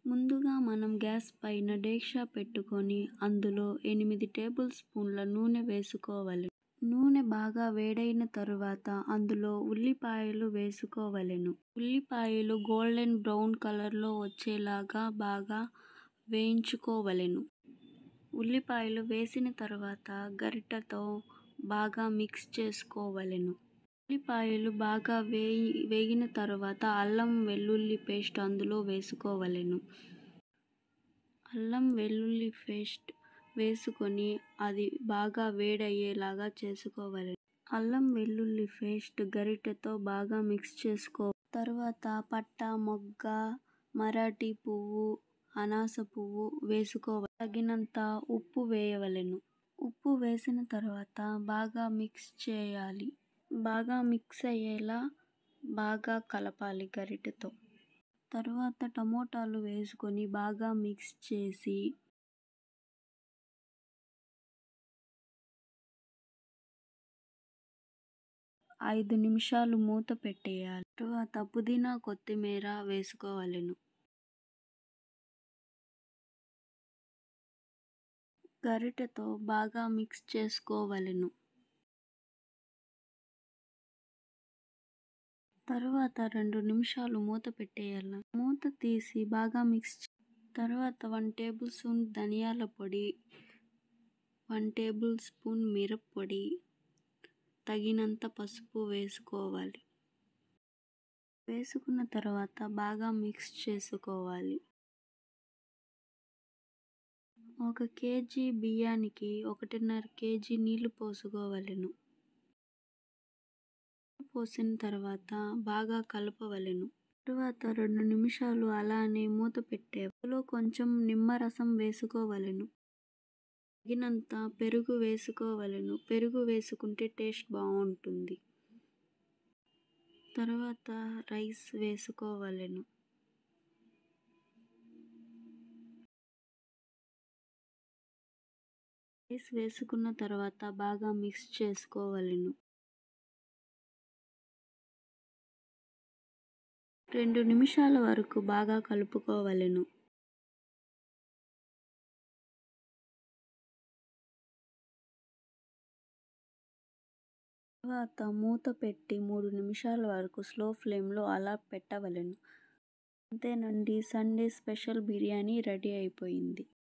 ముందుగా మనం గ్యాస్ పైన డేక్షా పెట్టుకొని అందులో ఎనిమిది టేబుల్ స్పూన్ల నూనె వేసుకోవలెను నూనె బాగా వేడైన తరువాత అందులో ఉల్లిపాయలు వేసుకోవలెను ఉల్లిపాయలు గోల్డెన్ బ్రౌన్ కలర్లో వచ్చేలాగా బాగా వేయించుకోవలెను ఉల్లిపాయలు వేసిన తర్వాత గరిటెతో బాగా మిక్స్ చేసుకోవలెను ఉల్లిపాయలు బాగా వేయి వేగిన తర్వాత అల్లం వెల్లుల్లి పేస్ట్ అందులో వేసుకోవలెను అల్లం వెల్లుల్లి పేస్ట్ వేసుకొని అది బాగా వేడయ్యేలాగా చేసుకోవలెను అల్లం వెల్లుల్లి పేస్ట్ గరిటెతో బాగా మిక్స్ చేసుకో తర్వాత పట్ట మొగ్గ మరాఠీ పువ్వు అనాస పువ్వు వేసుకోవాలి తగినంత ఉప్పు వేయవలెను ఉప్పు వేసిన తర్వాత బాగా మిక్స్ చేయాలి బాగా మిక్స్ అయ్యేలా బాగా కలపాలి గరిటెతో తర్వాత టమోటాలు వేసుకొని బాగా మిక్స్ చేసి ఐదు నిమిషాలు మూత పెట్టేయాలి తర్వాత పుదీనా కొత్తిమీర వేసుకోవలెను గరిటెతో బాగా మిక్స్ చేసుకోవలెను తర్వాత రెండు నిమిషాలు మూత పెట్టేయాల మూత తీసి బాగా మిక్స్ తర్వాత వన్ టేబుల్ స్పూన్ ధనియాల పొడి వన్ టేబుల్ స్పూన్ మిరప్పొడి తగినంత పసుపు వేసుకోవాలి వేసుకున్న తర్వాత బాగా మిక్స్ చేసుకోవాలి ఒక కేజీ బియ్యానికి ఒకటిన్నర కేజీ నీళ్లు పోసుకోవలెను పోసిన తర్వాత బాగా కలపవలెను తరువాత రెండు నిమిషాలు అలానే మూత పెట్టే అందులో కొంచెం నిమ్మరసం వేసుకోవలెను తగినంత పెరుగు వేసుకోవలెను పెరుగు వేసుకుంటే టేస్ట్ బాగుంటుంది తర్వాత రైస్ వేసుకోవలెను రైస్ వేసుకున్న తర్వాత బాగా మిక్స్ చేసుకోవలెను రెండు నిమిషాల వరకు బాగా కలుపుకోవలెను తర్వాత మూత పెట్టి మూడు నిమిషాల వరకు స్లో ఫ్లేమ్లో అలా పెట్టవలెను అంతేనండి సండే స్పెషల్ బిర్యానీ రెడీ అయిపోయింది